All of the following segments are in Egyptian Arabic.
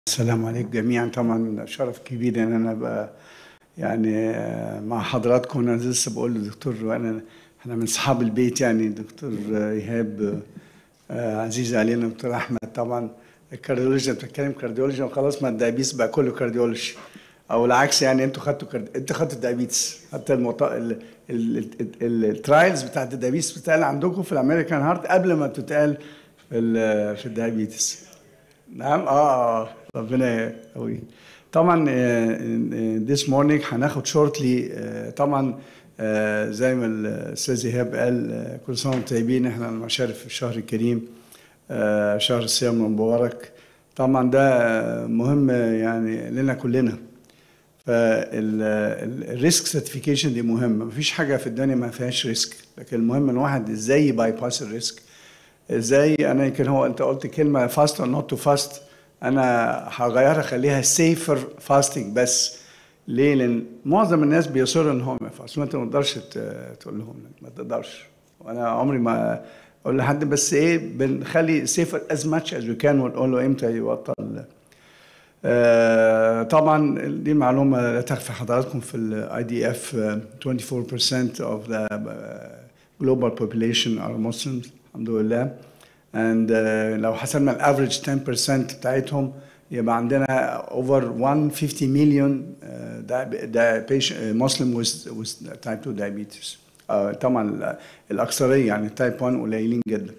السلام عليكم جميعا طبعا شرف كبير ان انا ابقى يعني مع حضراتكم انا لسه بقول للدكتور وانا احنا من اصحاب البيت يعني دكتور ايهاب عزيز علينا دكتور احمد طبعا الكارديولوجيا بتتكلم كارديولوجيا وخلاص ما الدايبيس بقى كله كارديولوجي او العكس يعني انتوا خدتوا كرد... انت خدت الدايبيتس حتى المط... ال... ال... ال... الترايلز بتاعت الدايبيتس بتتقال عندكم في الامريكان هارت قبل ما بتتقال في ال... في الدايبيتس نعم اه اه ربنا يقوي طبعا ذيس مورنينج هناخد شورتلي طبعا زي ما الاستاذ ايهاب قال كل سنه وانتم طيبين احنا المشارف في الشهر الكريم شهر الصيام المبارك طبعا ده مهم يعني لنا كلنا فالريسك سيرتيفيكيشن دي مهمه مفيش حاجه في الدنيا ما فيهاش ريسك لكن المهم ان الواحد ازاي يباي باس الريسك ازاي انا يمكن هو انت قلت كلمه فاست اور نوت تو فاست انا هغيرها اخليها سيفر فاستنج بس ليه؟ لان معظم الناس بيصروا ان هم يفاستوا وانت ما تقدرش تقول لهم ما تقدرش وانا عمري ما اقول لحد بس ايه بنخلي سيفر از ماتش از وي كان ونقول له امتى يبطل آه طبعا دي معلومه لا تخفى حضراتكم في الاي دي اف 24% of the global population are Muslims الحمد لله and uh, لو حسبنا الافريج 10% بتاعتهم يبقى عندنا over 150 million uh, patient, uh, Muslim with, with type 2 diabetes uh, طبعا الاكثريه يعني type 1 قليلين جدا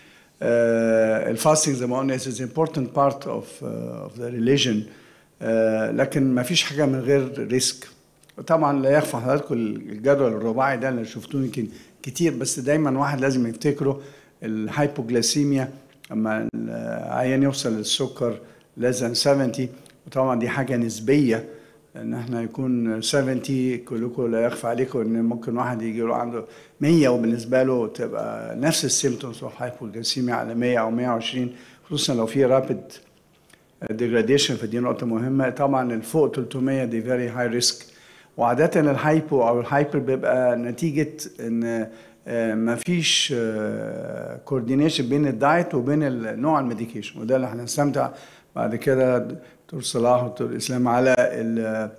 الفاستنج زي ما قلنا is an important part of, uh, of the religion uh, لكن ما فيش حاجه من غير ريسك طبعا لا يخفى حضراتكم الجدول الرباعي ده اللي شفتوه يمكن كتير بس دايما واحد لازم يفتكره الهايبوجلاسيميا لما العيان يوصل للسكر less than 70 وطبعا دي حاجه نسبيه ان احنا يكون 70 كلكم لا يخفى عليكم ان ممكن واحد يجي له عنده 100 وبالنسبه له تبقى نفس السيمتومز اوف هايبوجلاسيميا على 100 او 120 خصوصا لو في رابيد ديجراديشن فدي نقطه مهمه طبعا الفوق 300 دي فيري هاي ريسك وعاده الهايبو او الهايبر بيبقى نتيجه ان ما فيش كوردينيشن بين الدايت وبين نوع الميديكيشن وده اللي هنستمتع بعد كده دكتور صلاح ودكتور اسلام على ال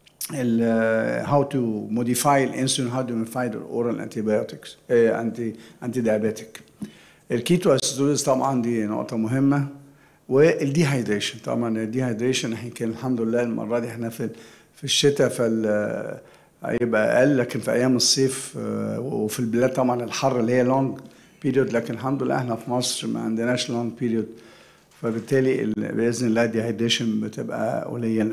ال how to modify الانسولين how to modify the oral antibiotics انتي انتي diabetic الكيتو اسيدوز طبعا دي نقطه مهمه والديهايدريشن طبعا الديهايدريشن احنا كان الحمد لله المره دي احنا في في الشتاء فال هيبقى اقل لكن في ايام الصيف وفي البلاد طبعا الحر اللي هي لونج بيريود لكن الحمد لله احنا في مصر ما عندناش لونج بيريود فبالتالي باذن الله الديهايدريشن بتبقى قليله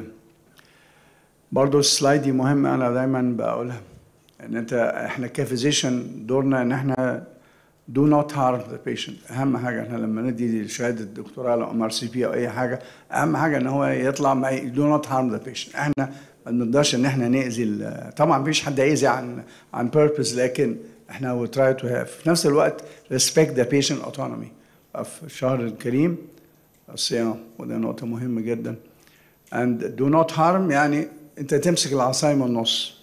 برضه السلايد دي مهمه انا دايما بقولها ان انت احنا كفيزيشن دورنا ان احنا do not harm the patient اهم حاجه احنا لما ندي شهاده دكتوراه او ام ار سي بي او اي حاجه اهم حاجه ان هو يطلع ما do not harm the patient احنا ما بنقدرش ان احنا ناذي طبعا مفيش حد هيأذي عن عن purpose لكن احنا we try to have في نفس الوقت respect the patient autonomy في الشهر الكريم الصيام وده نقطة مهمة جدا and do not harm يعني انت تمسك العصاية من النص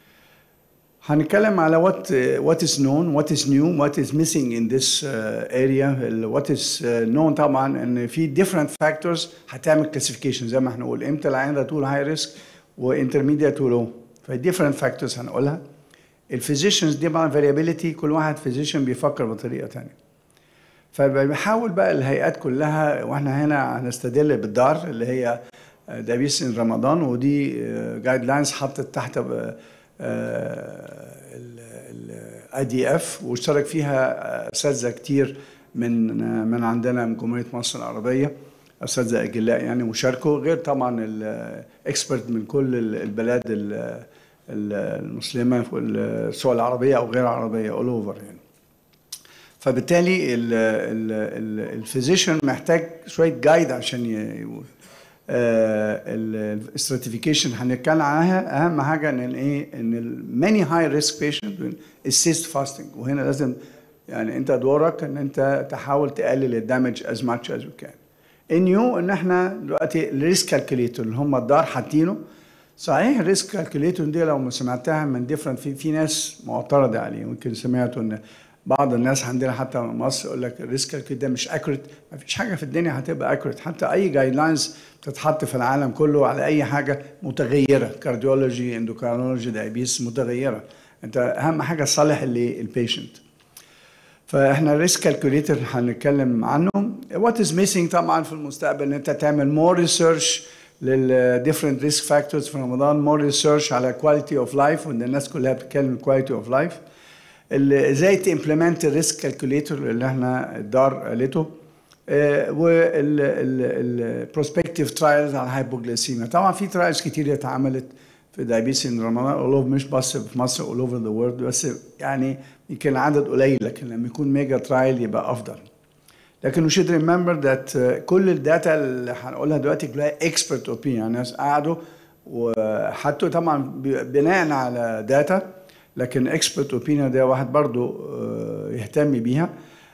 هنتكلم على what what is known what is new what is missing in this uh, area what is uh, known طبعا ان في different factors هتعمل classification زي ما احنا نقول امتى العيان ده تقول high risk وانترميديت ولو في different factors هنقولها الفيزيشنز دي طبعا فاريابيليتي كل واحد فيزيشن بيفكر بطريقه ثانيه فبنحاول بقى الهيئات كلها واحنا هنا هنستدل بالدار اللي هي دابيس ان رمضان ودي جايد لاينز حطت تحت الاي دي اف واشترك فيها اساتذه كتير من من عندنا من جمهوريه مصر العربيه اساتذه اجلاء يعني وشاركوا غير طبعا الاكسبرت من كل البلاد المسلمه سواء العربيه او غير العربيه اول اوفر يعني فبالتالي الفيزيشن محتاج شويه جايد عشان يقول الاستراتيفيكيشن هنتكلم عنها اهم حاجه ان ايه ان الماني هاي ريسك بيشنت السيست فاستنج وهنا لازم يعني انت دورك ان انت تحاول تقلل الدامج از ماتش از يو كان النيو ان احنا دلوقتي الريسك كالكوليتور اللي هم الدار حاطينه صحيح الريسك كالكوليتور دي لو ما سمعتها من ديفرنت في, في ناس معترضه عليه ممكن سمعتوا ان بعض الناس عندنا حتى في مصر يقول لك الريسك كده مش اكوريت ما فيش حاجه في الدنيا هتبقى اكوريت حتى اي جايد لاينز بتتحط في العالم كله على اي حاجه متغيره كارديولوجي اندوكرينولوجي دايبيس متغيره انت اهم حاجه تصلح اللي البيشنت فاحنا الريسك كالكوليتر هنتكلم عنه وات از ميسنج طبعا في المستقبل ان انت تعمل مور ريسيرش للديفرنت ريسك فاكتورز في رمضان مور ريسيرش على كواليتي اوف لايف وان الناس كلها بتتكلم كواليتي اوف لايف ازاي تمبلمنت الريسك كالكوليتور اللي احنا الدار قالته والبروسبكتيف ترايلز على الهايبوجليسيميا طبعا في ترايلز كتير اتعملت في دايبيس ان رمضان مش بس في مصر اول اوفر ذا وورلد بس يعني يمكن العدد قليل لكن لما يكون ميجا ترايل يبقى افضل لكن we should remember that كل الداتا اللي هنقولها دلوقتي كلها اكسبرت اوبينيون ناس قعدوا وحطوا طبعا بناء على داتا لكن اكسبرت اوبينيون ده واحد برضو يهتم بيها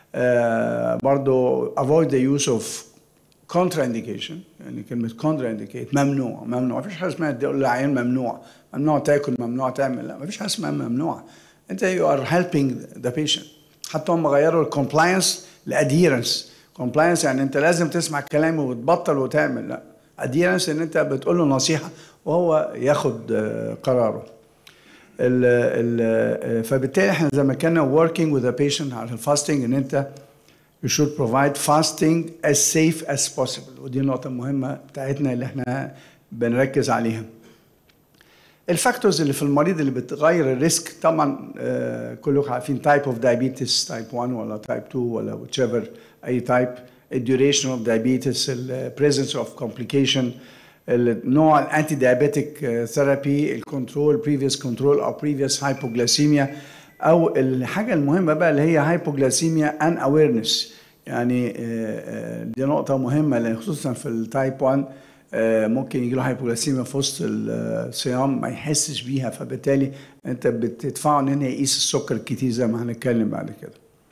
برضو avoid the use of contraindication يعني كلمة contraindicate ممنوع ممنوع مفيش حاجة اسمها تقول للعيان ممنوع ممنوع تاكل ممنوع تعمل لا مفيش حاجة اسمها ممنوع انت you are helping the patient حتى هم غيروا الكومبلاينس لاديرنس كومبلاينس يعني انت لازم تسمع كلامي وتبطل وتعمل لا اديرنس ان انت بتقول له نصيحه وهو ياخد قراره ال ال فبالتالي احنا زي ما كنا working with the patient على الفاستنج ان انت you should provide fasting as safe as possible ودي النقطه المهمه بتاعتنا اللي احنا بنركز عليها الفاكتورز اللي في المريض اللي بتغير الريسك طبعا آه كلكم عارفين تايب اوف دايابيتس تايب 1 ولا تايب 2 ولا whichever اي تايب الديوريشن اوف دايابيتس البريزنس اوف كومبليكيشن النوع الانتي دايابيتيك ثيرابي الكنترول بريفيوس كنترول او بريفيوس هايبوجلاسيميا او الحاجه المهمه بقى اللي هي هايبوجلاسيميا ان اويرنس يعني دي نقطه مهمه خصوصا في التايب 1 ممكن يجي له هايبوغلاسيميا في وسط الصيام ما يحسش بيها فبالتالي انت بتدفعه ان هنا يقيس السكر الكتير زي ما هنتكلم بعد كده.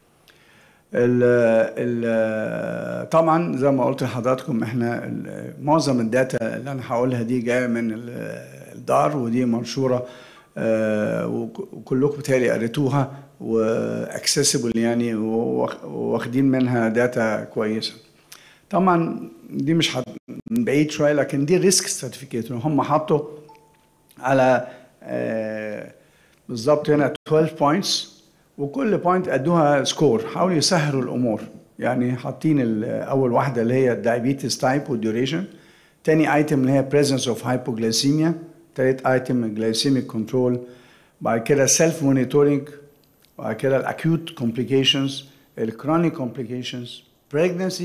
ال ال طبعا زي ما قلت لحضراتكم احنا معظم الداتا اللي انا هقولها دي جايه من الدار ودي منشوره وكلكم بتهيألي قريتوها واكسسبل يعني واخدين منها داتا كويسه. طبعا دي مش حد من بعيد شويه لكن دي ريسك سيرتيفيكيت هم حطوا على آه بالظبط هنا 12 بوينتس وكل بوينت ادوها سكور حاولوا يسهلوا الامور يعني حاطين اول واحده اللي هي الدايابيتس تايب والديوريشن تاني ايتم اللي هي presence اوف هايبوجليسيميا تالت ايتم الجلايسيميك كنترول بعد كده سيلف مونيتورنج بعد كده الاكيوت كومبليكيشنز الكرونيك كومبليكيشنز pregnancy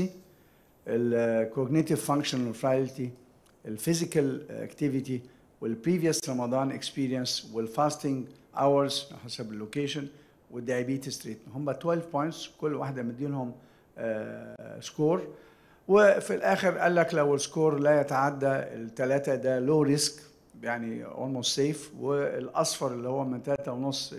الكوجنيتيف فانكشنال فرايلتي الفيزيكال اكتيفيتي والبريفيوس رمضان اكسبيرينس والفاستنج اورز حسب اللوكيشن والدايابيتس تريتمنت هم 12 بوينتس كل واحده مدينهم سكور وفي الاخر قال لك لو السكور لا يتعدى الثلاثه ده لو ريسك يعني اولموست سيف والاصفر اللي هو من 3 ونص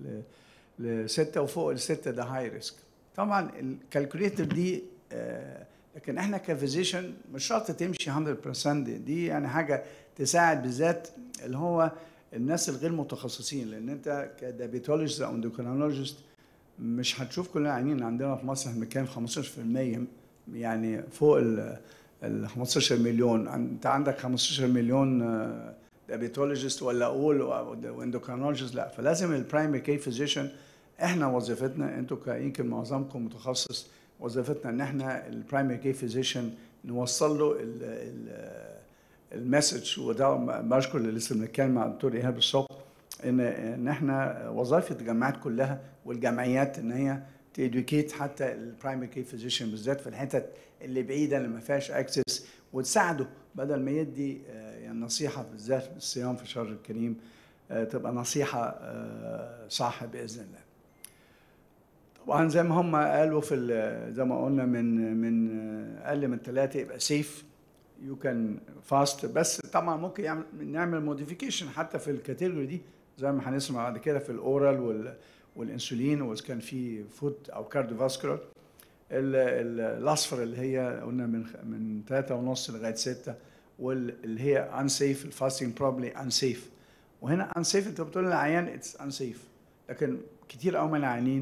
ل 6 وفوق ال 6 ده هاي ريسك طبعا الكالكوليتر دي آه لكن احنا كفيزيشن مش شرط تمشي 100% دي, دي يعني حاجه تساعد بالذات اللي هو الناس الغير متخصصين لان انت كدابيتولوجيست او اندوكرينولوجيست مش هتشوف كل العيانين عندنا في مصر احنا بنتكلم 15% يعني فوق ال 15 مليون انت عندك 15 مليون دابيتولوجيست ولا اقول واندوكرينولوجيست لا فلازم البرايمري كي فيزيشن احنا وظيفتنا انتوا يمكن معظمكم متخصص وظيفتنا ان احنا البرايمري كي فيزيشن نوصل له المسج وده بشكر اللي لسه بنتكلم مع الدكتور ايهاب الصبح ان ان احنا وظائف الجامعات كلها والجمعيات ان هي تيدوكيت حتى البرايمري كي فيزيشن بالذات في الحتت اللي بعيده اللي ما فيهاش اكسس وتساعده بدل ما يدي يعني نصيحه بالذات في الصيام في الشهر الكريم تبقى نصيحه صح باذن الله. طبعا زي ما هم قالوا في زي ما قلنا من من اقل من ثلاثه يبقى سيف يو كان فاست بس طبعا ممكن يعمل نعمل موديفيكيشن حتى في الكاتيجوري دي زي ما هنسمع بعد كده في الاورال وال والانسولين واذا كان في فود او كارديوفاسكولار الاصفر اللي هي قلنا من من ثلاثة ونص لغايه ستة واللي هي انسيف الفاستنج بروبلي انسيف وهنا انسيف انت بتقول للعيان اتس انسيف لكن كتير قوي من العيانين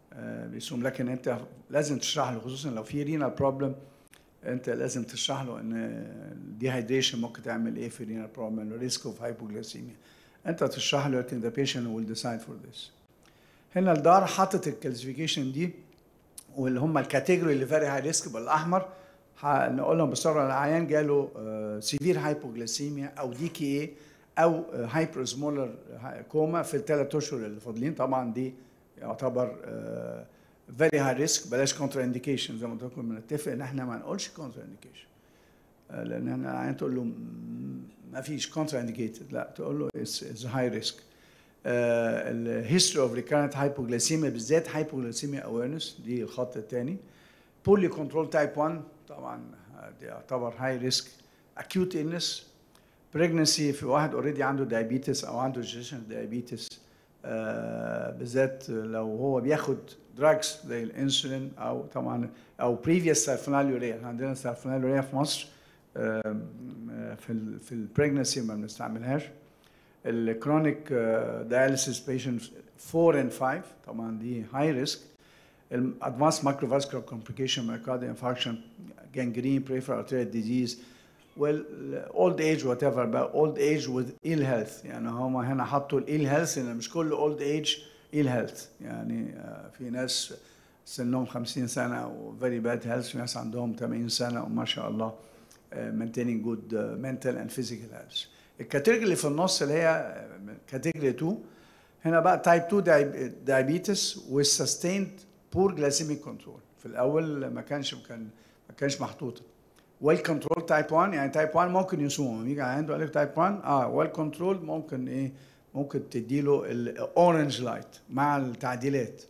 آه، بيصوم لكن انت لازم تشرح له خصوصا لو في رينال بروبلم انت لازم تشرح له ان الديهايدريشن ممكن تعمل ايه في رينال بروبلم ريسك اوف هايبوغليسيميا انت تشرح له لكن the patient will decide for this هنا الدار حاطط الكلاسيفيكيشن دي واللي هم الكاتيجوري اللي فارق هاي ريسك بالاحمر هنقول لهم بسرعه العيان جاله سيفير هايبوغليسيميا او دي كي اي او هايبر سمولر كوما في الثلاث اشهر اللي فاضلين طبعا دي يعتبر فيري هاي ريسك بلاش كونتر انديكيشن زي ما قلت لكم بنتفق ان احنا ما نقولش كونتر انديكيشن لان احنا العيان تقول له ما فيش كونتر انديكيتد لا تقول له اتس هاي ريسك الهيستوري اوف ريكارنت هايبوغليسيميا بالذات هايبوغليسيميا اويرنس دي الخط الثاني بولي كنترول تايب 1 طبعا دي يعتبر هاي ريسك اكيوت illness بريجنسي في واحد اوريدي عنده دايابيتس او عنده جيشن دايابيتس آه بالذات لو هو بياخد دراجز زي الانسولين او طبعا او بريفيوس سالفوناليوريا عندنا سالفوناليوريا في مصر آه في ال في البريجنسي ما بنستعملهاش الكرونيك داياليسيس بيشنت 4 and 5 طبعا دي هاي ريسك الادفانس ماكروفاسكولار كومبليكيشن مايكارديال انفاركشن gangrene peripheral arterial disease well old age whatever but old age with ill health يعني هم هنا حطوا ال ill health ان مش كل old age ill health يعني في ناس سنهم 50 سنه و very bad health في ناس عندهم 80 سنه وما شاء الله maintaining good mental and physical health الكاتيجوري اللي في النص اللي هي كاتيجوري 2 هنا بقى تايب 2 diabetes with sustained poor glycemic control في الاول ما كانش كان ما كانش محطوطه ويل كنترول تايب 1 يعني تايب 1 ممكن يصوم يجي عنده قال لك تايب 1 اه ويل كنترول ممكن ايه ممكن تديله الاورنج لايت مع التعديلات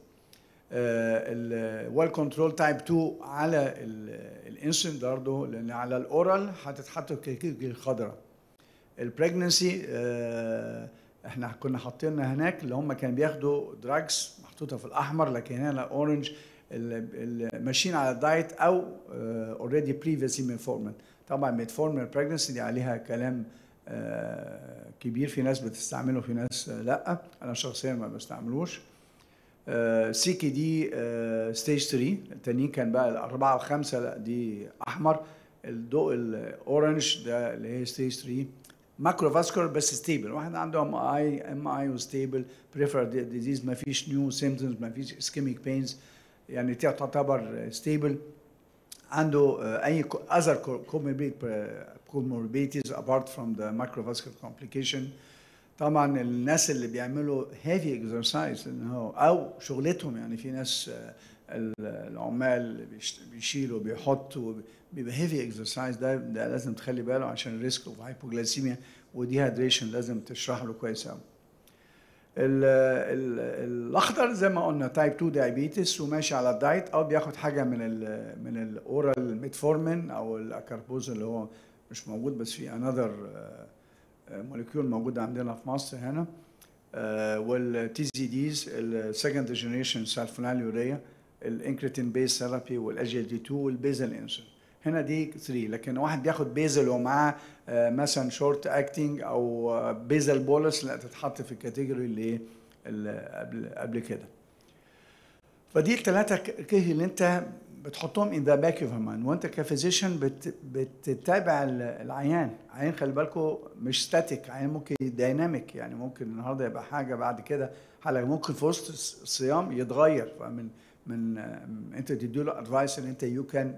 الويل كنترول تايب 2 على الانسولين برضه لان على الاورال هتتحط الكيكيك الخضراء البريجنسي آه احنا كنا حاطينها هناك اللي هم كانوا بياخدوا دراجز محطوطه في الاحمر لكن هنا الاورنج ماشيين على الدايت او اوريدي بريفيسلي ميتفورمين طبعا ميتفورمين بريجنسي دي عليها كلام uh, كبير في ناس بتستعمله في ناس uh, لا انا شخصيا ما بستعملوش سي كي دي ستيج 3 التانيين كان بقى الاربعه وخمسه لا دي احمر الضوء الاورنج ده اللي هي ستيج 3 ماكرو فاسكولار بس ستيبل واحد عنده ام اي ام اي وستيبل بريفر ديزيز ما فيش نيو سيمبتومز ما فيش اسكيميك بينز يعني تعتبر ستيبل عنده اي other comorbidities apart from the macrovascular complication طبعا الناس اللي بيعملوا heavy exercise او شغلتهم يعني في ناس العمال بيشيلوا بيحطوا بيبقى هيفي اكسرسايز ده ده لازم تخلي باله عشان الريسك اوف هايبوجلايسيميا وديهايدريشن لازم تشرح له كويس قوي الاخضر زي ما قلنا تايب 2 دايابيتس وماشي على الدايت او بياخد حاجه من ال من الاورال ميتفورمين او الاكاربوز اللي هو مش موجود بس في انذر موليكيول موجود عندنا في مصر هنا والتي زي ديز السكند جنريشن سالفوناليوريا الانكريتين بيز ثيرابي والاجيل دي 2 والبيزل انسولين هنا دي 3 لكن واحد بياخد بيزل ومعاه مثلا شورت اكتنج او بيزل بولس لا تتحط في الكاتيجوري اللي اللي قبل قبل كده فدي الثلاثه كيه اللي انت بتحطهم ان ذا باك اوف مايند وانت كفيزيشن بت بتتابع العيان عيان خلي بالكم مش ستاتيك عيان ممكن دايناميك يعني ممكن النهارده يبقى حاجه بعد كده حاجه ممكن في وسط الصيام يتغير فمن من انت تدي له ادفايس ان انت يو كان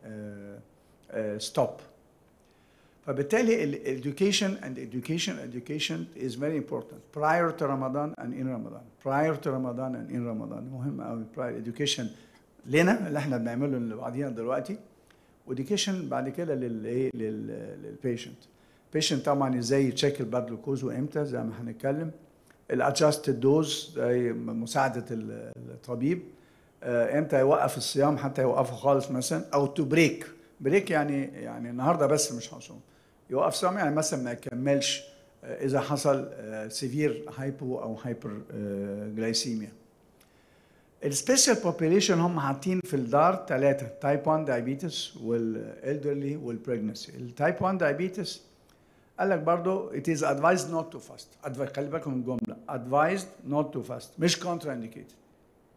ستوب فبالتالي education and education education is very important prior to Ramadan and in Ramadan prior to Ramadan and in Ramadan مهم قوي prior education لنا اللي احنا بنعمله لبعضينا دلوقتي education بعد كده للايه للبيشنت البيشنت طبعا ازاي يتشيك البلاد جلوكوز وامتى زي ما هنتكلم الادجستد دوز زي مساعده الطبيب امتى يوقف الصيام حتى يوقفه خالص مثلا او تو بريك بريك يعني يعني النهارده بس مش هصوم يوقف صيام يعني مثلا ما يكملش اذا حصل سيفير هايبو او هايبر جلايسيميا السبيشال بوبيليشن هم حاطين في الدار ثلاثه تايب 1 دايابيتس والالدرلي والبريجنسي التايب 1 دايابيتس قال لك برضه it is advised not to fast خلي بالكم من الجمله advised not to fast مش contraindicated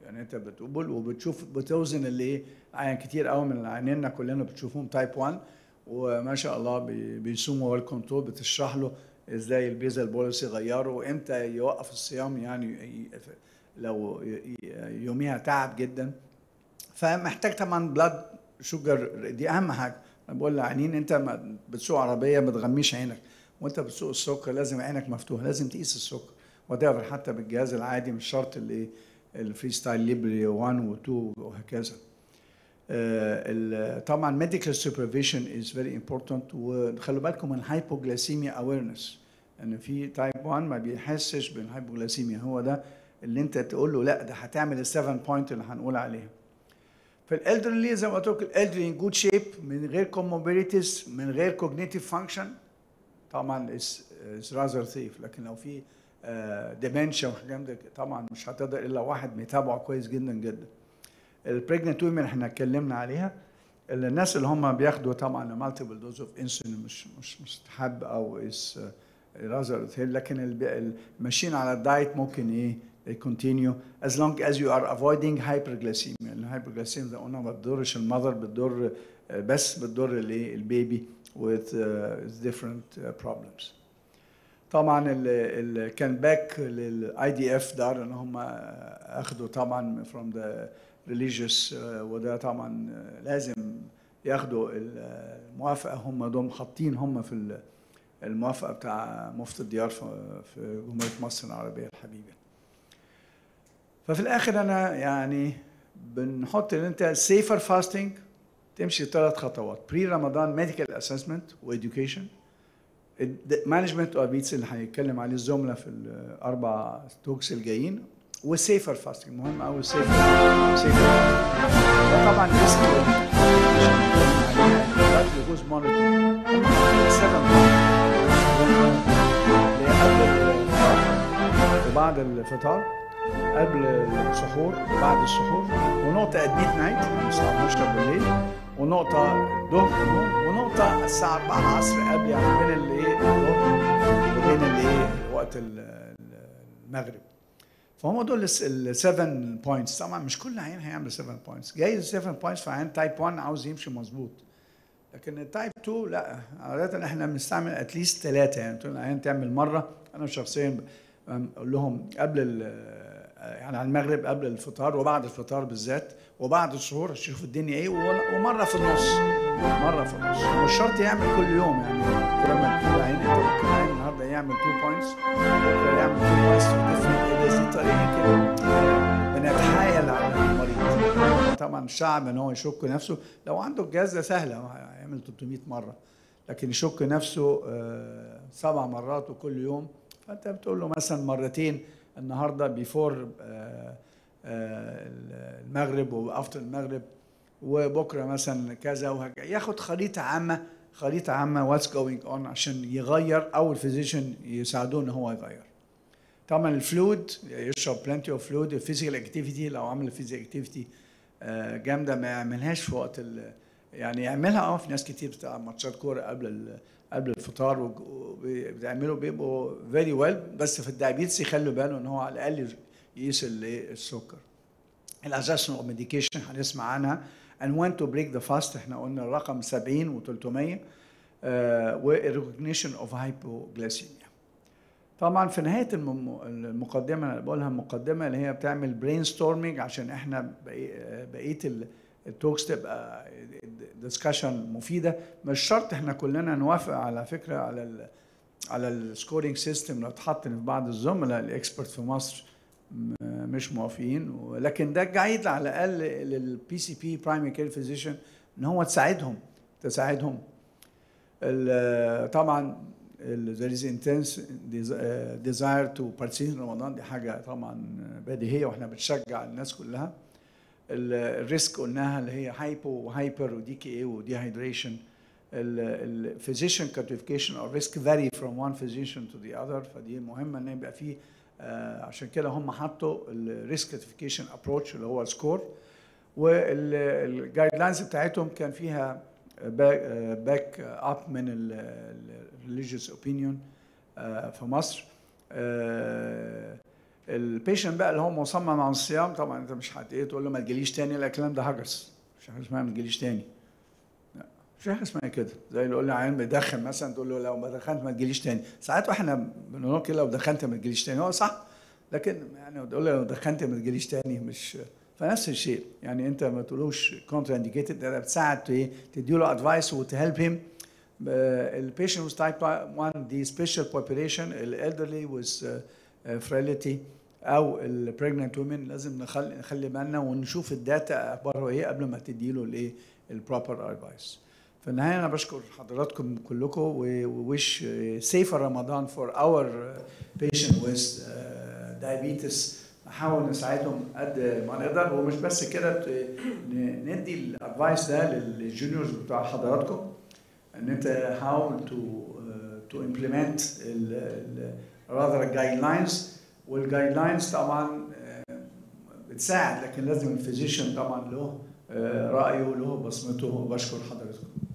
يعني انت بتقبل وبتشوف بتوزن اللي ايه عين كتير قوي من عينينا كلنا بتشوفهم تايب 1 وما شاء الله بي- بيصوموا ويل كنترول بتشرح له ازاي البيزل بولس يغيره وامتى يوقف الصيام يعني ي- لو ي- ي- يوميها تعب جدا فمحتاج طبعا بلاد شوجر دي اهم حاجه انا بقول للعينين انت ما بتسوق عربيه ما تغميش عينك وانت بتسوق السكر لازم عينك مفتوحه لازم تقيس السكر وتعرف حتى بالجهاز العادي مش شرط اللي الفري ستايل ليبري 1 و 2 وهكذا آه، ال- طبعا ميديكال سوبرفيشن از فيري امبورتنت وخلوا بالكم من الهايبوجلاسيميا اويرنس ان في تايب 1 ما بيحسش بالهايبوجلاسيميا هو ده اللي انت تقول له لا ده هتعمل السفن بوينت اللي هنقول عليها فالالدرلي زي ما قلت لك الالدرلي ان جود شيب من غير كوموربيديتيز من غير كوجنيتيف فانكشن طبعا از راذر ثيف لكن لو في ديمنشا وحاجات ده طبعا مش هتقدر الا واحد متابعه كويس جدا جدا البريجننت ويمن احنا اتكلمنا عليها الناس اللي هم بياخدوا طبعا مالتيبل دوز اوف انسولين مش مش مستحب او از راذر لكن الب- الماشيين على الدايت ممكن ايه they continue as long as you are avoiding hyperglycemia الهايبرجلاسيميا زي ما قلنا ما بتضرش المذر بتضر آه، بس بتضر الايه البيبي with uh, different uh, problems طبعا ال ال كان باك للاي دي اف دار ان هم اخذوا طبعا from the religious uh, وده طبعا uh, لازم ياخدوا الموافقه هم دول حاطين هم في ال- الموافقه بتاع مفتي الديار في في جمهوريه مصر العربيه الحبيبه. ففي الاخر انا يعني بنحط ان انت سيفر فاستنج تمشي ثلاث خطوات بري رمضان ميديكال اسسمنت واديوكيشن مانجمنت اوف بيتس اللي هيتكلم عليه الزملاء في الاربع توكس الجايين وسيفر فاستنج مهم قوي سيفر سيفر وطبعا ريسك جلوكوز مونيتور هم حاطين سبب قبل الفطار وبعد الفطار قبل السحور وبعد السحور ونقطة ات ميد نايت الساعة 12 بالليل ونقطة الظهر ونقطة الساعة 4 العصر قبل يعني بين الايه الظهر وبين الايه وقت ال- ال- المغرب فهم دول ال 7 بوينتس طبعا مش كل عيان هيعمل 7 بوينتس جايز 7 بوينتس في عيان تايب 1 عاوز يمشي مظبوط لكن التايب 2 لا عاده احنا بنستعمل اتليست ثلاثه يعني تقول العيان تعمل مره انا شخصيا ب- اقول لهم قبل ال- يعني على المغرب قبل الفطار وبعد الفطار بالذات وبعد السحور اشوف الدنيا ايه و- ومره في النص مره في النص مش شرط يعمل كل يوم يعني لما تقول عين انت ممكن عين النهارده يعمل 2 بوينتس بكره يعمل 2 بوينتس في different areas. دي طريقه كده بنتحايل على المريض طبعا الشعب ان هو يشك نفسه لو عنده الجهاز ده سهله هيعمل 300 مره لكن يشك نفسه آه، سبع مرات وكل يوم فانت بتقول له مثلا مرتين النهارده بيفور المغرب وافتر المغرب وبكره مثلا كذا وهكذا ياخد خريطه عامه خريطه عامه واتس جوينج اون عشان يغير او الفيزيشن يساعدوه ان هو يغير طبعا الفلويد يشرب بلانتي اوف فلويد الفيزيكال اكتيفيتي لو عمل فيزيكال اكتيفيتي جامده ما يعملهاش في وقت ال يعني يعملها اه في ناس كتير بتلعب ماتشات كوره قبل ال- قبل الفطار وج- وبيعملوا بيبقوا فيري ويل بس في الدايابيتس يخلوا باله ان هو على الاقل يقيس ال- السكر الازاسن اوف ميديكيشن هنسمع عنها and when to break the fast احنا قلنا الرقم 70 و300 والريكوجنيشن اوف هايبوجلاسيميا طبعا في نهايه المم- المقدمه انا بقولها مقدمه اللي هي بتعمل برين ستورمينج عشان احنا بقي- بقيه ال- التوكس تبقى ديسكشن مفيده مش شرط احنا كلنا نوافق على فكره على ال على السكورينج سيستم لو اتحط في بعض الزملاء الاكسبرت في مصر م- مش موافقين ولكن ده جايد على الاقل للبي سي بي برايمري كير فيزيشن ان هو تساعدهم تساعدهم ال- طبعا ال- there is intense des- uh, desire to participate in رمضان دي حاجه طبعا بديهيه واحنا بنشجع الناس كلها ال- الريسك قلناها اللي هي هايبو وهايبر ودي كي اي ودي هيدريشن الفيزيشن كاتيفيكيشن او ريسك فاري فروم وان فيزيشن تو ذا اذر فدي مهمه ان يبقى في آه، عشان كده هم حطوا الريسك كاتيفيكيشن ابروتش اللي هو السكور والجايد لاينز بتاعتهم كان فيها باك اب من الريليجيوس اوبينيون في مصر آه، البيشنت بقى اللي هو مصمم على الصيام طبعا انت مش هت ايه تقول له ما تجيليش تاني لا الكلام ده هجس مش حاجه اسمها ما تجيليش تاني لا مش حاجه اسمها كده زي اللي يقول لي عيان بيدخن مثلا تقول له لو ما دخنت ما تجيليش تاني ساعات واحنا بنقول له كده لو دخنت ما تجيليش تاني هو صح لكن يعني تقول له لو دخنت ما تجيليش تاني مش فنفس الشيء يعني انت ما تقولوش كونترا انديكيتد ده بتساعد ايه تديله ادفايس وتهلب هيم البيشنت with type 1 دي سبيشال population الالدرلي with frailty او البريجننت وومن لازم نخلي نخلي بالنا ونشوف الداتا اخباره ايه قبل ما تديله الايه البروبر ادفايس في النهايه انا بشكر حضراتكم كلكم ووش سيفر رمضان فور اور بيشنت ويز دايابيتس نحاول نساعدهم قد ما نقدر ومش بس كده ندي الادفايس ده للجونيورز بتوع حضراتكم ان انت حاول تو تو امبلمنت rather الجايد لاينز والجايد لاينز طبعا بتساعد لكن لازم الفيزيشن طبعا له رايه له بصمته وبشكر حضرتكم